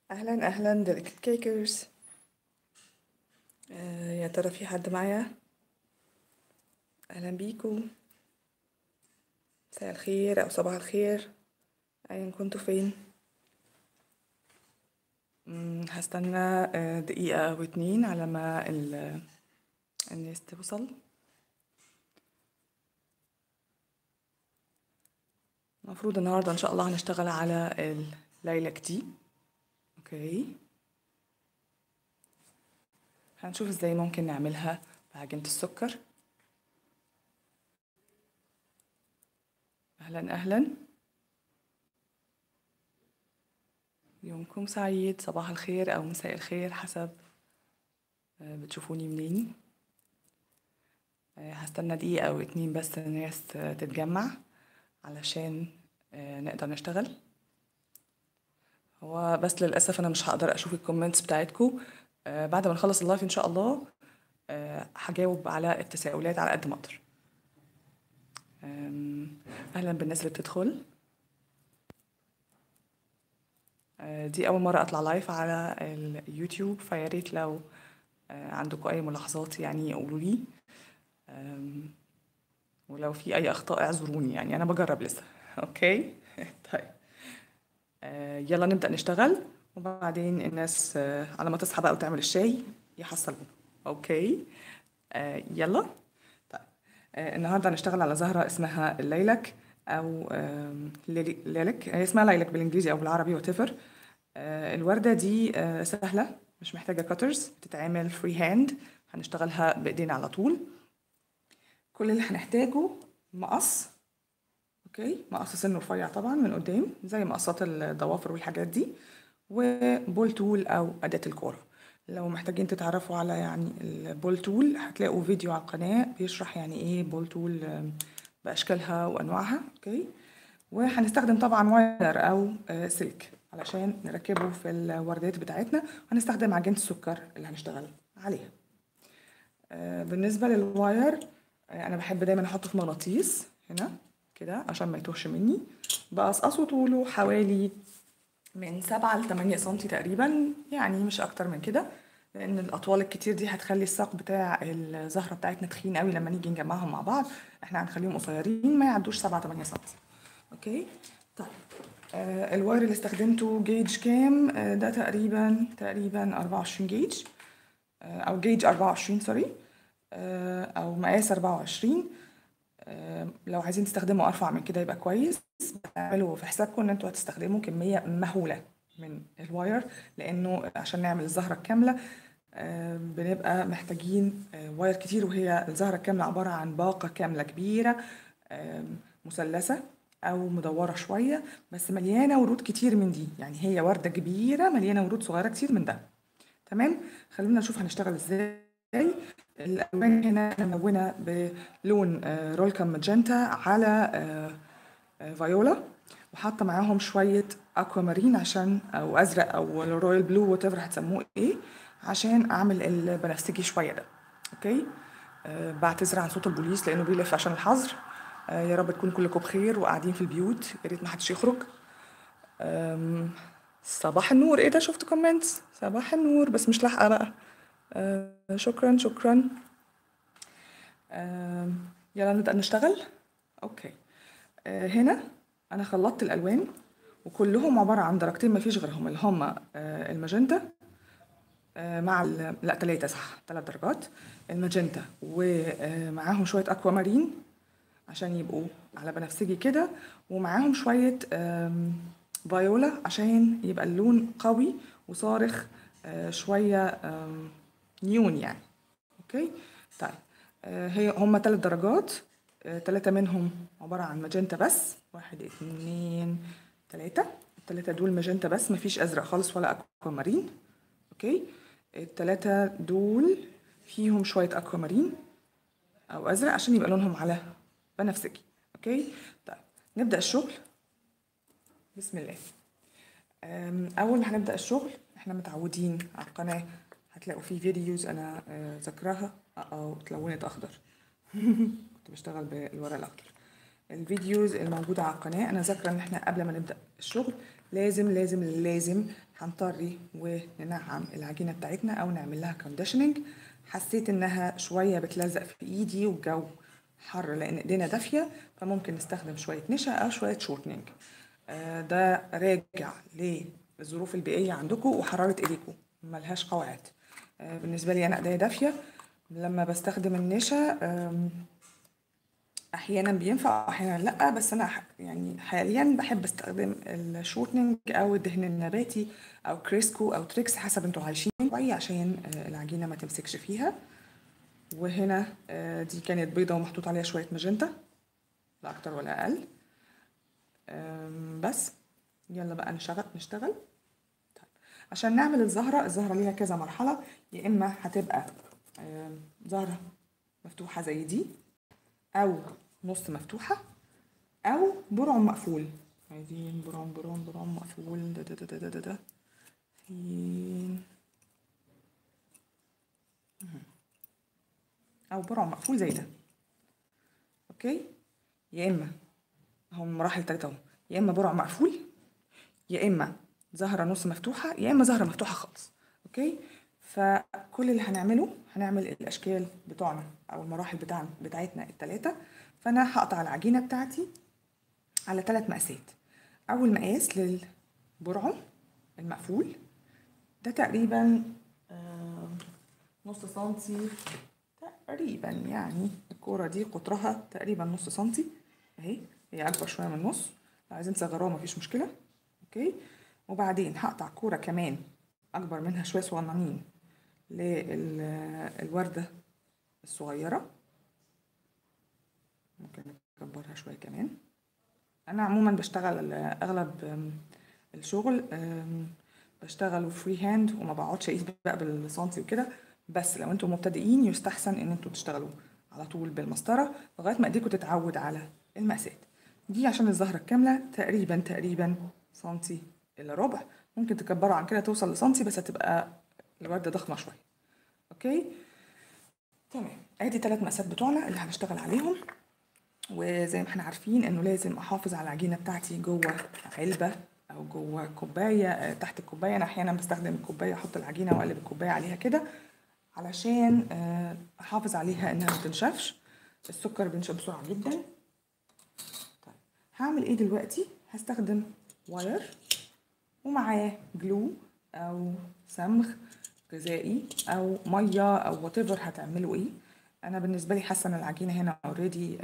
اهلا اهلا ديليكت كيكرز آه يا ترى في حد معايا اهلا بيكو مساء الخير او صباح الخير ايا كنتوا فين مم، هستنى آه، دقيقة او اتنين على ما ال- الناس توصل المفروض النهاردة ان شاء الله هنشتغل على الليلك دي اوكي هنشوف ازاي ممكن نعملها بعجينة السكر اهلا اهلا يومكم سعيد صباح الخير او مساء الخير حسب آه، بتشوفوني منين آه، هستنى دقيقة او اتنين بس الناس آه، تتجمع علشان آه، نقدر نشتغل هو بس للأسف أنا مش هقدر أشوف الكومنتس بتاعتكم آه، بعد ما نخلص اللايف إن شاء الله آه، هجاوب على التساؤلات على قد ما أقدر آم، أهلا بالناس اللي بتدخل آه، دي أول مرة أطلع لايف على اليوتيوب فيا ريت لو آه، عندكم أي ملاحظات يعني قولوا لي آم، ولو في أي أخطاء اعذروني يعني أنا بجرب لسه أوكي طيب آه، يلا نبدأ نشتغل وبعدين الناس آه، على ما تصحى بقى وتعمل الشاي يحصلونا أوكي آه، يلا طيب آه، النهارده هنشتغل على زهرة اسمها الليلك أو آم، ليلي- ليلك هي اسمها ليلك بالإنجليزي أو بالعربي واتيفر الوردة دي آه، سهلة مش محتاجة كاترز بتتعمل فري هاند هنشتغلها بإيدينا على طول كل اللي هنحتاجه مقص اوكي مقص سن رفيع طبعا من قدام زي مقصات الضوافر والحاجات دي وبول تول او اداة الكورة لو محتاجين تتعرفوا على يعني البول تول هتلاقوا فيديو على القناة بيشرح يعني ايه بول تول آم، باشكالها وانواعها اوكي وهنستخدم طبعا واير او آه، سلك علشان نركبه في الوردات بتاعتنا وهنستخدم عجينة السكر اللي هنشتغل عليها آه، بالنسبة للواير آه، أنا بحب دايما أحطه في مغناطيس هنا كده عشان ما يتوهش مني بقصقصه طوله حوالي من سبعة لتمانية سنتي تقريبا يعني مش أكتر من كده لأن الأطوال الكتير دي هتخلي الساق بتاع الزهرة بتاعتنا تخين قوي لما نيجي نجمعهم مع بعض احنا هنخليهم قصيرين ما يعدوش سبعة تمانية سنتي أوكي طيب آه الواير اللي استخدمته جيج كام آه ده تقريبا تقريبا 24 جيج آه، او جيج 24 سوري آه، او مقاس 24 آه، لو عايزين تستخدموا ارفع من كده يبقى كويس اعملوا في حسابكم ان انتوا هتستخدموا كميه مهوله من الواير لانه عشان نعمل الزهره الكامله آه، بنبقى محتاجين آه، واير كتير وهي الزهره الكامله عباره عن باقه كامله كبيره آم، مثلثه او مدوره شويه بس مليانه ورود كتير من دي يعني هي ورده كبيره مليانه ورود صغيره كتير من ده تمام خلونا نشوف هنشتغل ازاي الالوان هنا انا ملونه بلون آه، رولكم ماجنتا على آه، آه، فيولا وحاطه معاهم شويه اكوا مارين عشان او ازرق او رويال بلو وات ايفر هتسموه ايه عشان اعمل البنفسجي شويه ده اوكي آه، بعتذر عن صوت البوليس لانه بيلف عشان الحظر آه، يا رب تكونوا كلكم بخير وقاعدين في البيوت يا ريت ما حدش يخرج أم، صباح النور ايه ده شفت كومنتس صباح النور بس مش لاحقه بقى أه شكرا شكرا أم، يلا نبدأ نشتغل اوكي أه هنا انا خلطت الالوان وكلهم عبارة عن درجتين مفيش غيرهم اللي هما أه الماجنتا أه مع ال... لا تلاتة صح تلات درجات الماجنتا ومعاهم شوية اكوا مارين عشان يبقوا على بنفسجي كده ومعاهم شوية آم، فيولا عشان يبقى اللون قوي وصارخ آه، شوية آم، نيون يعني اوكي طيب آه، هي هما تلات درجات آه، تلاتة منهم عبارة عن ماجنتا بس واحد اتنين تلاتة التلاتة دول ماجنتا بس مفيش ازرق خالص ولا اكوا مارين اوكي التلاتة دول فيهم شوية اكوا مارين او ازرق عشان يبقى لونهم على بنفسجي اوكي طيب نبدا الشغل بسم الله أم، اول ما هنبدا الشغل احنا متعودين على القناه هتلاقوا في فيديوز انا آه، ذاكراها اه اتلونت اخضر كنت بشتغل بالورق الاخضر الفيديوز الموجوده على القناه انا ذاكره ان احنا قبل ما نبدا الشغل لازم لازم لازم هنطري وننعم العجينة بتاعتنا أو نعمل لها كونديشننج حسيت إنها شوية بتلزق في إيدي والجو حر لأن إيدينا دافية فممكن نستخدم شوية نشا أو شوية شورتنينج آه، ده راجع للظروف البيئية عندكم وحرارة إيديكم ملهاش قواعد آه، بالنسبة لي أنا إيديا دافية لما بستخدم النشا آم، احيانا بينفع واحيانا لا بس انا ح- يعني حاليا بحب استخدم الشورتنينج او الدهن النباتي او كريسكو او تريكس حسب انتوا عايشين شويه عشان آه، العجينه ما تمسكش فيها وهنا آه، دي كانت بيضه ومحطوط عليها شويه ماجنتا لا اكتر ولا اقل آم، بس يلا بقى نشغل نشتغل طيب. عشان نعمل الزهرة الزهرة ليها كذا مرحلة يا إما هتبقى آم، زهرة مفتوحة زي دي أو نص مفتوحة أو برعم مقفول عايزين برعم برعم برعم مقفول ده ده ده ده ده ده, ده. فين مهم. أو برعم مقفول زي ده أوكي يا إما هم مراحل تلاتة اهو يا إما برعم مقفول يا اما زهره نص مفتوحه يا اما زهره مفتوحه خالص اوكي فكل اللي هنعمله هنعمل الاشكال بتوعنا او المراحل بتاعنا بتاعتنا الثلاثه فانا هقطع العجينه بتاعتي على ثلاث مقاسات اول مقاس للبرعم المقفول ده تقريبا آه، نص سنتي تقريبا يعني الكوره دي قطرها تقريبا نص سنتي اهي هي اكبر شويه من النص لو عايزين تصغروها مفيش مشكله اوكي وبعدين هقطع كوره كمان اكبر منها شويه صغننين للورده الصغيره ممكن نكبرها شويه كمان انا عموما بشتغل اغلب أم، الشغل أم، بشتغله فري هاند وما بقعدش اقيس بقى بالسنتي وكده بس لو انتم مبتدئين يستحسن ان انتوا تشتغلوا على طول بالمسطره لغايه ما ايديكم تتعود على المقاسات دي عشان الزهره الكامله تقريبا تقريبا سنتي الا ربع ممكن تكبروا عن كده توصل لسنتي بس هتبقى الورده ضخمه شويه اوكي تمام ادي ثلاث مقاسات بتوعنا اللي هنشتغل عليهم وزي ما احنا عارفين انه لازم احافظ على العجينه بتاعتي جوه علبه او جوه كوبايه آه، تحت الكوبايه انا احيانا بستخدم الكوبايه احط العجينه واقلب الكوبايه عليها كده علشان آه، احافظ عليها انها ما تنشفش السكر بينشف بسرعه جدا طيب هعمل ايه دلوقتي هستخدم واير ومعاه جلو او صمغ غذائي او ميه او وات ايفر هتعملوا ايه انا بالنسبه لي حاسه ان العجينه هنا اوريدي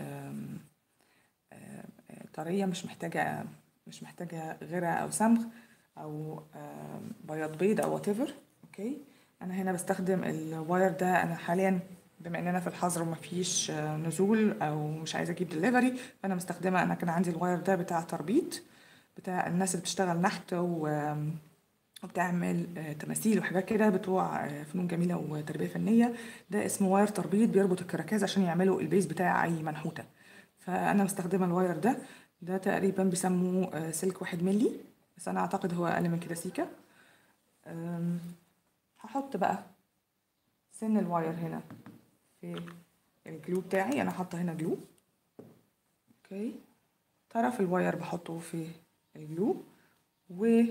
طريه مش محتاجه مش محتاجه غيره او صمغ او آم، بياض بيض او وات ايفر اوكي انا هنا بستخدم الواير ده انا حاليا بما اننا في الحظر ومفيش آه، نزول او مش عايزه اجيب دليفري فانا مستخدمه انا كان عندي الواير ده بتاع تربيط بتاع الناس اللي بتشتغل نحت و آم، وبتعمل آه، تماثيل وحاجات كده بتوع آه، فنون جميله وتربيه فنيه ده اسمه واير تربيط بيربط الكراكاز عشان يعملوا البيز بتاع اي منحوته فانا مستخدمه الواير ده ده تقريبا بيسموه آه، سلك واحد ملي بس انا اعتقد هو اقل من كده سيكا أم، هحط بقى سن الواير هنا في الجلو بتاعي انا حاطه هنا جلو اوكي طرف الواير بحطه في الجلو و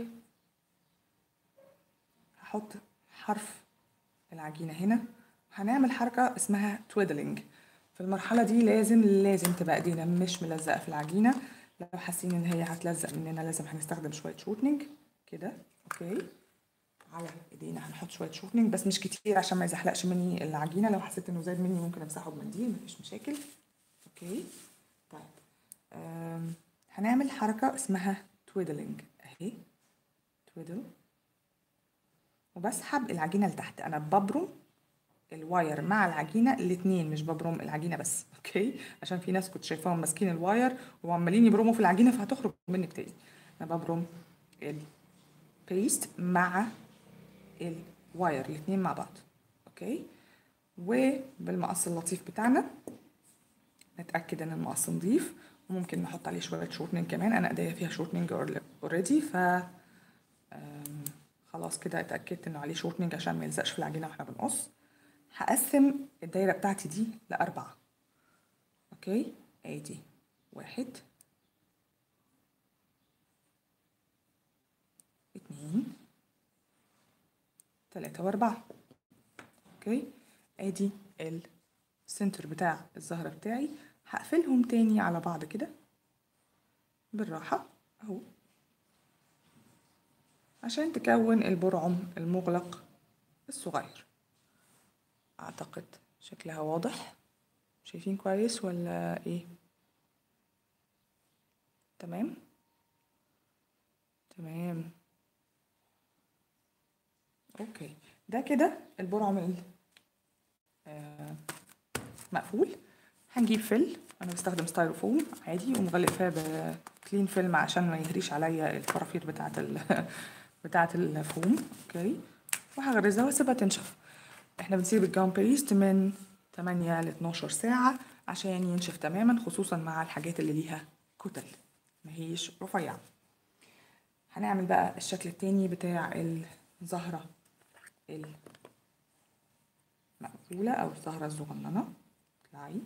هحط حرف العجينة هنا هنعمل حركة اسمها تويدلينج في المرحلة دي لازم لازم تبقى ايدينا مش ملزقة في العجينة لو حاسين ان هي هتلزق مننا لازم هنستخدم شوية شورتنينج كده اوكي على ايدينا هنحط شوية شورتنينج بس مش كتير عشان ما يزحلقش مني العجينة لو حسيت انه زاد مني ممكن امسحه بمنديل مفيش مشاكل اوكي طيب أم. هنعمل حركة اسمها تويدلينج اهي تويدل وبسحب العجينة لتحت انا ببرم الواير مع العجينة الاتنين مش ببرم العجينة بس اوكي عشان في ناس كنت شايفاهم ماسكين الواير وعمالين يبرموا في العجينة فهتخرج منك تاني انا ببرم البيست مع الواير الاتنين مع بعض اوكي وبالمقص اللطيف بتاعنا نتأكد ان المقص نضيف وممكن نحط عليه شوية شورتنينج كمان انا ايديا فيها شورتنينج اوريدي ف أم، خلاص كده اتأكدت انه عليه شورتنينج عشان ما يلزقش في العجينة واحنا بنقص هقسم الدايرة بتاعتي دي لأربعة اوكي ادي واحد اتنين تلاتة وأربعة اوكي ادي السنتر بتاع الزهرة بتاعي هقفلهم تاني على بعض كده بالراحة اهو عشان تكون البرعم المغلق الصغير اعتقد شكلها واضح شايفين كويس ولا ايه تمام تمام اوكي ده كده البرعم ال- آه، مقفول هنجيب فل انا بستخدم ستايروفوم عادي ومغلفاه بكلين فيلم عشان ما يهريش عليا الفرافير بتاعه ال بتاعه الفوم اوكي وهغرزها واسيبها تنشف احنا بنسيب الجام بيست من 8 ل 12 ساعة عشان ينشف تماما خصوصا مع الحاجات اللي ليها كتل مهيش رفيعة هنعمل بقى الشكل التاني بتاع الزهرة المقفولة أو الزهرة الصغننة اطلعي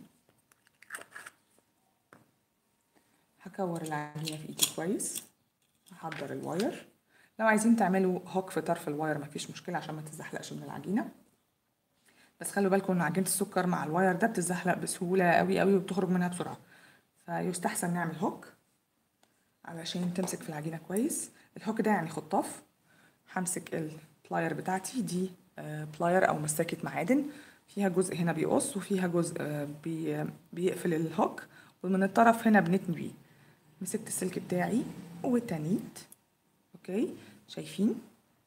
هكور العجينة في ايدي كويس هحضر الواير لو عايزين تعملوا هوك في طرف الواير مفيش مشكلة عشان ما تزحلقش من العجينة بس خلوا بالكم ان عجينة السكر مع الواير ده بتتزحلق بسهولة قوي قوي وبتخرج منها بسرعة فيستحسن نعمل هوك علشان تمسك في العجينة كويس الهوك ده يعني خطاف همسك البلاير بتاعتي دي آه، بلاير او مساكة معادن فيها جزء هنا بيقص وفيها جزء آه، بي بيقفل الهوك ومن الطرف هنا بنتني بيه مسكت السلك بتاعي وتنيت اوكي شايفين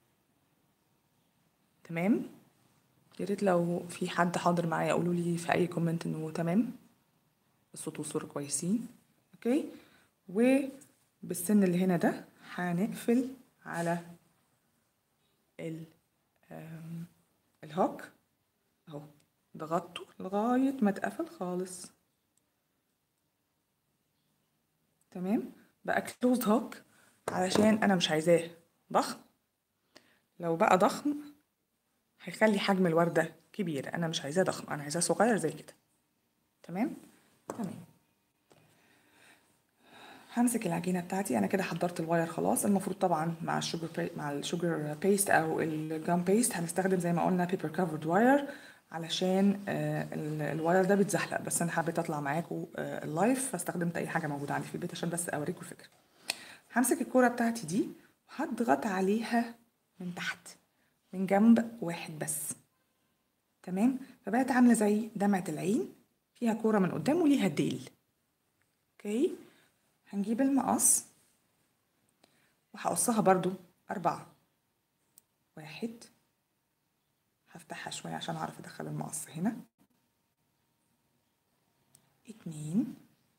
تمام يا ريت لو في حد حاضر معايا قولوا لي في اي كومنت انه تمام الصوت والصورة كويسين اوكي وبالسن اللي هنا ده هنقفل على ال آم، الهوك اهو ضغطته لغاية ما اتقفل خالص تمام بقى كلوزد هوك علشان انا مش عايزاه ضخم لو بقى ضخم هيخلي حجم الوردة كبير انا مش عايزاه ضخم انا عايزاه صغير زي كده تمام تمام همسك العجينه بتاعتي انا كده حضرت الواير خلاص المفروض طبعا مع الشوجر بي... مع الشوجر بيست او الجام بيست هنستخدم زي ما قلنا بيبر كفرد واير علشان آه، ال- الواير ده بيتزحلق بس انا حبيت اطلع معاكم آه، اللايف فاستخدمت اي حاجه موجوده عندي في البيت عشان بس اوريكم الفكره همسك الكوره بتاعتي دي وهضغط عليها من تحت من جنب واحد بس تمام فبقت عامله زي دمعه العين فيها كوره من قدام وليها ديل اوكي هنجيب المقص وهقصها برضو أربعة واحد هفتحها شوية عشان أعرف أدخل المقص هنا اتنين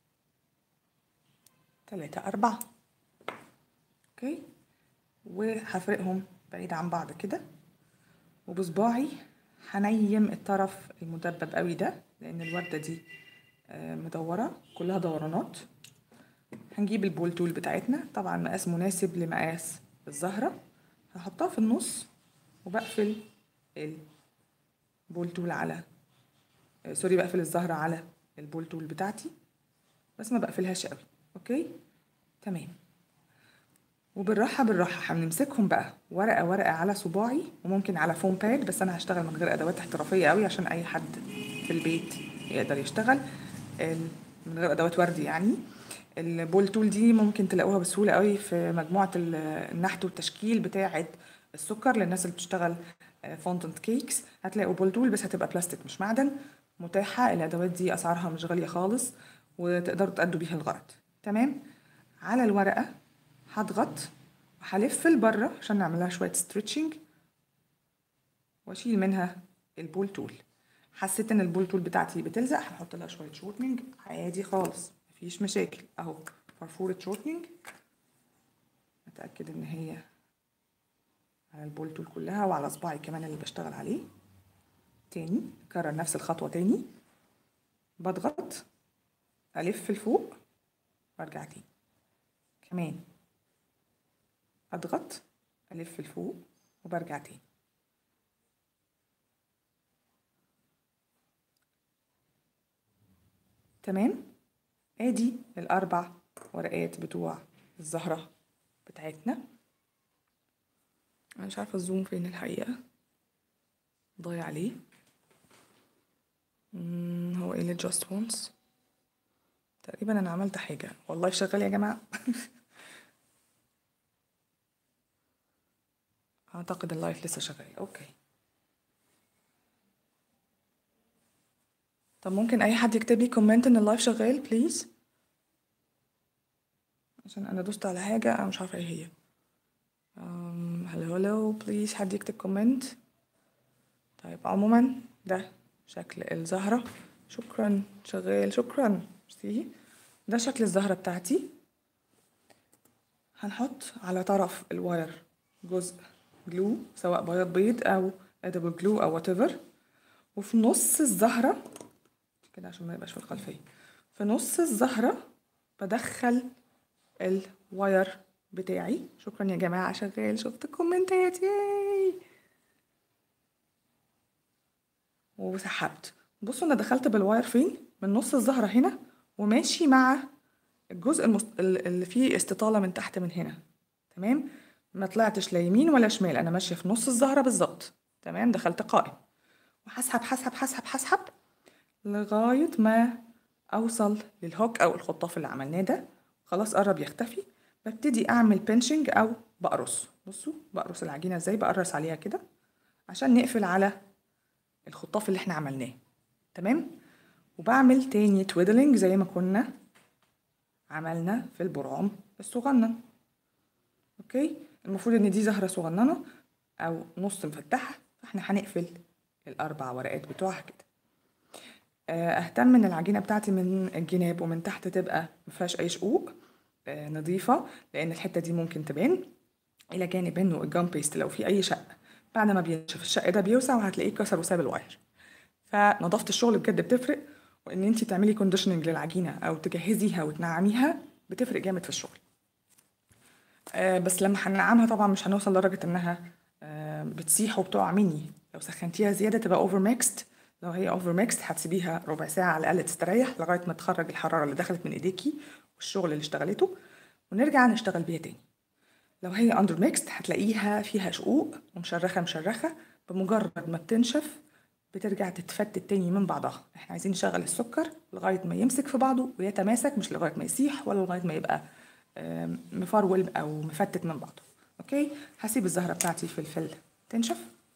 تلاتة أربعة اوكي وهفرقهم بعيد عن بعض كده وبصباعي هنيم الطرف المدبب قوي ده لأن الوردة دي آه، مدورة كلها دورانات هنجيب البول تول بتاعتنا طبعا مقاس مناسب لمقاس الزهرة هحطها في النص وبقفل البول تول على آه، سوري بقفل الزهرة على البول تول بتاعتي بس ما بقفلهاش قوي اوكي تمام وبالراحة بالراحة هنمسكهم بقى ورقة ورقة على صباعي وممكن على فوم باد بس أنا هشتغل من غير أدوات احترافية قوي عشان أي حد في البيت يقدر يشتغل ال- من غير أدوات وردي يعني البول تول دي ممكن تلاقوها بسهولة قوي في مجموعة ال- النحت والتشكيل بتاعة السكر للناس اللي بتشتغل فونتنت كيكس هتلاقوا بول تول بس هتبقى بلاستيك مش معدن متاحة الأدوات دي أسعارها مش غالية خالص وتقدروا تأدوا بيها الغرض تمام على الورقة هضغط وهلف لبره عشان نعمل لها شوية ستريتشنج واشيل منها البول تول حسيت ان البول تول بتاعتي بتلزق هنحط لها شوية شورتنج عادي خالص مفيش مشاكل اهو فرفورة شورتنج اتأكد ان هي على البول تول كلها وعلى صباعي كمان اللي بشتغل عليه تاني كرر نفس الخطوة تاني بضغط ألف لفوق وارجع تاني كمان اضغط الف لفوق وبرجع تاني تمام ادي الاربع ورقات بتوع الزهرة بتاعتنا انا مش عارفة الزوم فين الحقيقة ضايع عليه مم، هو ايه اللي just once تقريبا انا عملت حاجة والله شغال يا جماعة اعتقد اللايف لسه شغال اوكي طب ممكن اي حد يكتب لي كومنت ان اللايف شغال بليز عشان انا دوست على حاجة انا مش عارفة ايه هي هلو هلو بليز حد يكتب كومنت طيب عموما ده شكل الزهرة شكرا شغال شكرا ميرسي ده شكل الزهرة بتاعتي هنحط على طرف الواير جزء جلو سواء بياض بيض او ادبل جلو او whatever وفي نص الزهرة كده عشان ما يبقاش في الخلفية في نص الزهرة بدخل الواير بتاعي شكرا يا جماعة شغال شفت الكومنتات ياي وسحبت بصوا انا دخلت بالواير فين من نص الزهرة هنا وماشي مع الجزء المست... اللي فيه استطالة من تحت من هنا تمام ما طلعتش لا يمين ولا شمال انا ماشية في نص الزهرة بالظبط تمام دخلت قائم وهسحب هسحب هسحب هسحب لغاية ما اوصل للهوك او الخطاف اللي عملناه ده خلاص قرب يختفي ببتدي اعمل بنشنج او بقرص بصوا بقرص العجينة ازاي بقرص عليها كده عشان نقفل على الخطاف اللي احنا عملناه تمام وبعمل تاني تويدلينج زي ما كنا عملنا في البرعم الصغنن اوكي المفروض ان دي زهرة صغننة او نص مفتحة فاحنا هنقفل الاربع ورقات بتوعها كده اهتم ان العجينة بتاعتي من الجناب ومن تحت تبقى مفيهاش اي شقوق آه نظيفة لان الحتة دي ممكن تبان الى جانب انه الجام بيست لو في اي شق بعد ما بينشف الشق ده بيوسع وهتلاقيه كسر وساب الواير فنظافة الشغل بجد بتفرق وان انتي تعملي كونديشننج للعجينة او تجهزيها وتنعميها بتفرق جامد في الشغل آه بس لما هننعمها طبعا مش هنوصل لدرجة انها آه بتسيح وبتقع مني لو سخنتيها زيادة تبقى اوفر ميكست لو هي اوفر ميكست هتسيبيها ربع ساعة على الأقل تستريح لغاية ما تخرج الحرارة اللي دخلت من ايديكي والشغل اللي اشتغلته ونرجع نشتغل بيها تاني لو هي اندر ميكست هتلاقيها فيها شقوق ومشرخة مشرخة بمجرد ما بتنشف بترجع تتفتت تاني من بعضها احنا عايزين نشغل السكر لغاية ما يمسك في بعضه ويتماسك مش لغاية ما يسيح ولا لغاية ما يبقى مفرول او مفتت من بعضه اوكي هسيب الزهرة بتاعتي في الفل تنشف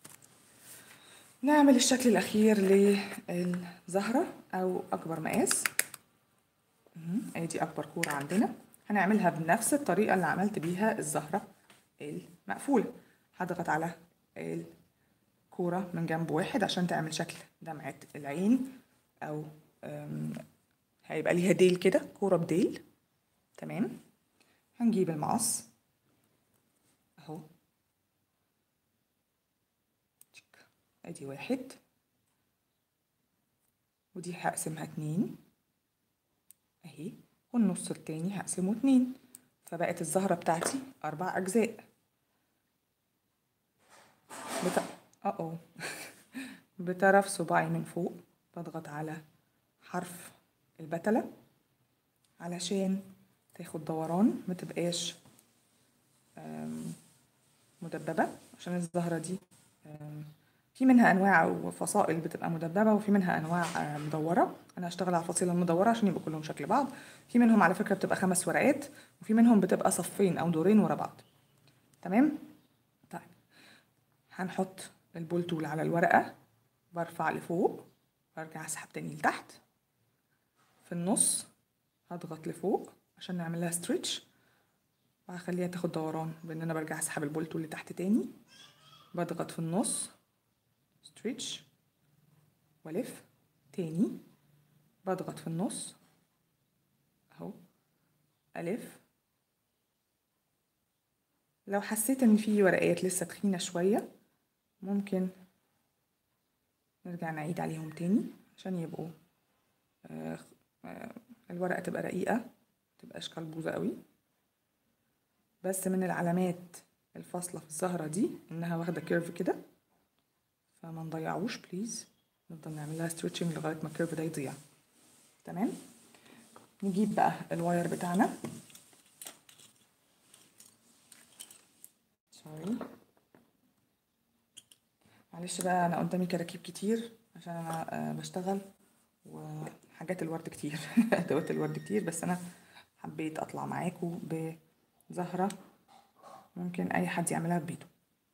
نعمل الشكل الأخير للزهرة أو أكبر مقاس ادي أكبر كورة عندنا هنعملها بنفس الطريقة اللي عملت بيها الزهرة المقفولة هضغط على الكورة من جنب واحد عشان تعمل شكل دمعة العين أو هيبقى ليها ديل كده كورة بديل تمام هنجيب المقص اهو ادي واحد ودي هقسمها اتنين اهي والنص التاني هقسمه اتنين فبقت الزهرة بتاعتي أربع أجزاء بت... أه بطرف صباعي من فوق بضغط على حرف البتلة علشان تاخد دوران متبقاش مدببة عشان الزهرة دي في منها انواع وفصائل بتبقى مدببه وفي منها انواع مدوره انا هشتغل على الفصيله المدوره عشان يبقوا كلهم شكل بعض في منهم على فكره بتبقى خمس ورقات وفي منهم بتبقى صفين او دورين ورا بعض تمام طيب هنحط البول تول على الورقه برفع لفوق وارجع اسحب تاني لتحت في النص هضغط لفوق عشان نعمل لها ستريتش وهخليها تاخد دوران بان انا برجع اسحب البول تول لتحت تاني بضغط في النص ستريتش والف تاني بضغط في النص اهو الف لو حسيت ان في ورقات لسه تخينه شويه ممكن نرجع نعيد عليهم تاني عشان يبقوا آه آه الورقه تبقى رقيقه متبقاش قلبوزه قوي بس من العلامات الفاصله في الزهره دي انها واخده كيرف كده فما نضيعوش بليز نفضل نعمل لها ستريتشنج لغايه ما الكيرف ده يضيع تمام نجيب بقى الواير بتاعنا سوري معلش بقى انا قدامي كراكيب كتير عشان انا آه، بشتغل وحاجات الورد كتير ادوات الورد كتير بس انا حبيت اطلع معاكم بزهرة ممكن اي حد يعملها ببيته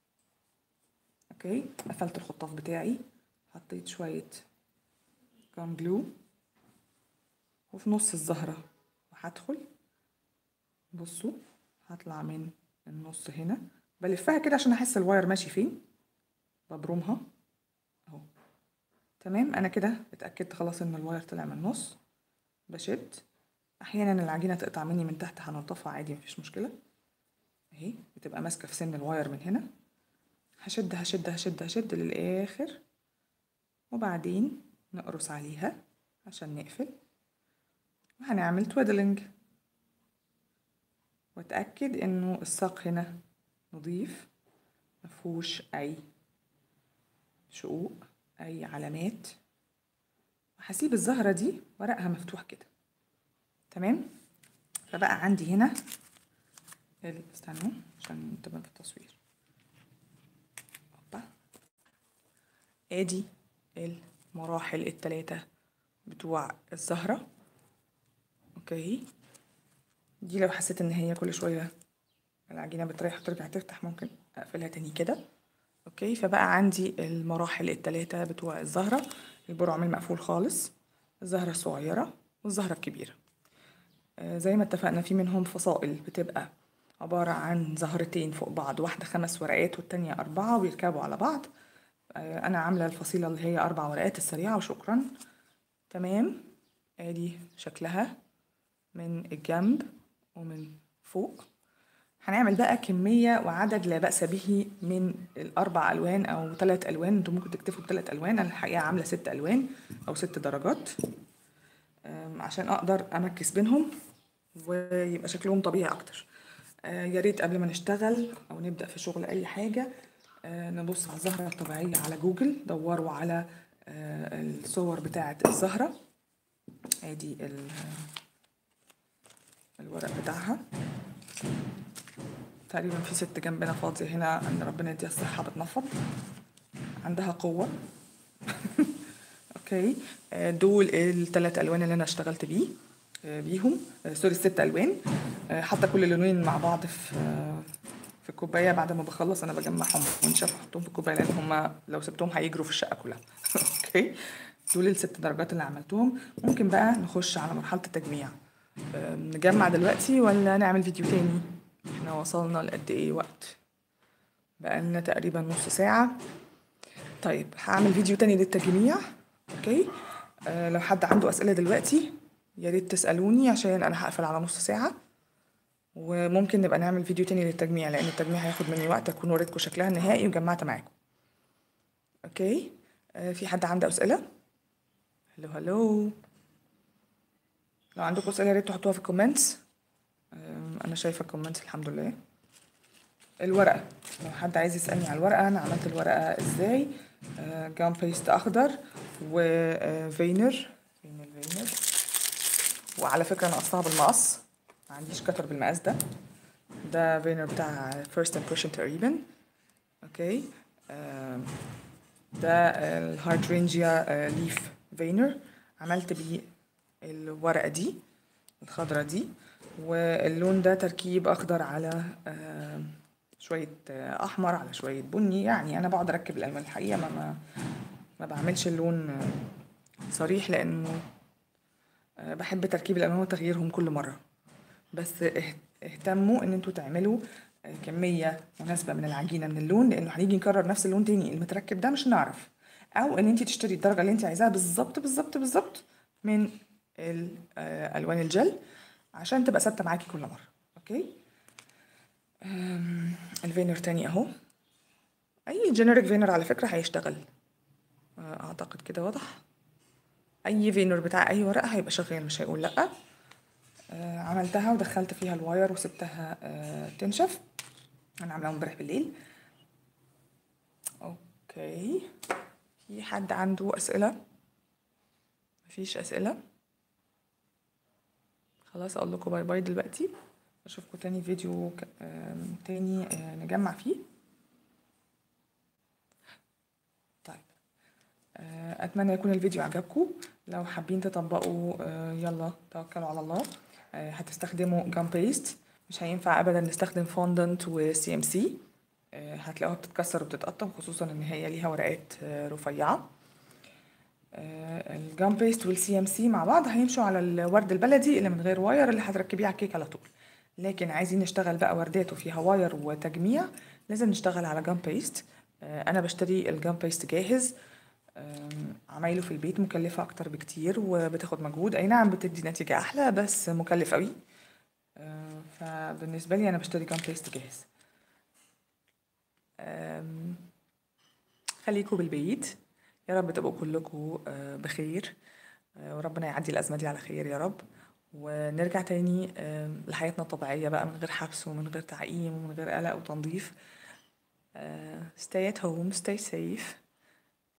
اوكي قفلت الخطاف بتاعي حطيت شوية جام جلو وفي نص الزهرة وهدخل بصوا هطلع من النص هنا بلفها كده عشان احس الواير ماشي فين ببرمها اهو تمام انا كده اتاكدت خلاص ان الواير طلع من النص بشد احيانا العجينه تقطع مني من تحت هنضفها عادي مفيش مشكله اهي بتبقى ماسكه في سن الواير من هنا هشد هشد هشد هشد للاخر وبعدين نقرص عليها عشان نقفل وهنعمل تويدلينج واتاكد انه الساق هنا نظيف مفهوش اي شقوق اي علامات وهسيب الزهرة دي ورقها مفتوح كده تمام فبقى عندي هنا ال- استنوا عشان تبقى في التصوير هوبا. ادي المراحل التلاتة بتوع الزهرة اوكي دي لو حسيت ان هي كل شوية العجينة بتريح وترجع تفتح ممكن اقفلها تاني كده اوكي فبقى عندي المراحل التلاتة بتوع الزهرة البرعم المقفول خالص الزهرة الصغيرة والزهرة الكبيرة آه، زي ما اتفقنا في منهم فصائل بتبقى عبارة عن زهرتين فوق بعض واحدة خمس ورقات والتانية أربعة ويركبوا على بعض آه، أنا عاملة الفصيلة اللي هي أربع ورقات السريعة وشكرا تمام ادي شكلها من الجنب ومن فوق هنعمل بقى كمية وعدد لا بأس به من الأربع ألوان أو ثلاث ألوان انتوا ممكن تكتفوا بثلاث ألوان أنا الحقيقة عاملة ست ألوان أو ست درجات أم، عشان أقدر أمكس بينهم ويبقى شكلهم طبيعي أكتر آه، يا ريت قبل ما نشتغل أو نبدأ في شغل أي حاجة آه، نبص على الزهرة الطبيعية على جوجل دوروا على آه، الصور بتاعة الزهرة ادي ال- الورق بتاعها تقريبا في ست جنبنا فاضية هنا ان ربنا يديها الصحة بتنفض عندها قوة اوكي آه، دول الثلاث الوان اللي انا اشتغلت بيه آه، بيهم آه، سوري الست الوان آه، حاطه كل اللونين مع بعض في آه، في الكوبايه بعد ما بخلص انا بجمعهم وانشف احطهم في الكوبايه لان هم لو سبتهم هيجروا في الشقه كلها اوكي دول الست درجات اللي عملتهم ممكن بقى نخش على مرحله التجميع آه، نجمع دلوقتي ولا نعمل فيديو تاني احنا وصلنا لقد ايه وقت بقالنا تقريبا نص ساعه طيب هعمل فيديو تاني للتجميع اوكي آه لو حد عنده اسئله دلوقتي يا ريت تسالوني عشان انا هقفل على نص ساعه وممكن نبقى نعمل فيديو تاني للتجميع لان التجميع هياخد مني وقت اكون وريتكم شكلها النهائي وجمعت معاكم اوكي آه في حد عنده اسئله هلو هلو لو عندكم اسئله يا ريت تحطوها في الكومنتس آم، انا شايفه الكومنتس الحمد لله الورقه لو حد عايز يسالني على الورقه انا عملت الورقه ازاي آه، جام بيست اخضر وفينر فين الفينر وعلى فكره انا قصتها بالمقص ما عنديش كتر بالمقاس ده ده فينر بتاع فيرست امبريشن تقريبا اوكي آم، ده الهايدرينجيا ليف فينر عملت بيه الورقه دي الخضرة دي واللون ده تركيب اخضر على آم، شويه آه، احمر على شويه بني يعني انا بقعد اركب الالوان الحقيقه ما ما, ما بعملش اللون آه، صريح لانه آه، بحب تركيب الالوان وتغييرهم كل مره بس اه- اهتموا ان انتوا تعملوا آه، كميه مناسبه من العجينه من اللون لانه هنيجي نكرر نفس اللون تاني المتركب ده مش هنعرف او ان انت تشتري الدرجه اللي انت عايزاها بالظبط بالظبط بالظبط من ال- آه، الوان الجل عشان تبقى ثابته معاكي كل مره اوكي أم، الفينر تاني اهو اي جينيريك فينر على فكره هيشتغل آه، اعتقد كده واضح اي فينر بتاع اي ورقه هيبقى شغال مش هيقول لا آه، عملتها ودخلت فيها الواير وسبتها آه، تنشف انا عاملاها امبارح بالليل اوكي في حد عنده اسئله مفيش اسئله خلاص اقول لكم باي باي دلوقتي اشوفكم تاني فيديو ك- آم، تاني آه، نجمع فيه آه، اتمنى يكون الفيديو عجبكم لو حابين تطبقوا آه، يلا توكلوا على الله آه، هتستخدموا جام بيست مش هينفع ابدا نستخدم فوندنت وسي ام سي هتلاقوها بتتكسر وبتتقطم خصوصا ان هي ليها ورقات آه، رفيعه آه، الجام بيست والسي ام سي مع بعض هيمشوا على الورد البلدي اللي من غير واير اللي هتركبيه على الكيك على طول لكن عايزين نشتغل بقى وردات وفيها واير وتجميع لازم نشتغل على جام بيست آه، انا بشتري الجام بيست جاهز آم، عمايله في البيت مكلفة أكتر بكتير وبتاخد مجهود أي نعم بتدي نتيجة أحلى بس مكلف أوي آه، فبالنسبة لي أنا بشتري جام بيست جاهز آم، خليكوا بالبيت يا رب تبقوا كلكوا آه، بخير آه، وربنا يعدي الأزمة دي على خير يا رب ونرجع تاني آم، لحياتنا الطبيعية بقى من غير حبس ومن غير تعقيم ومن غير قلق وتنظيف آه، stay at home stay safe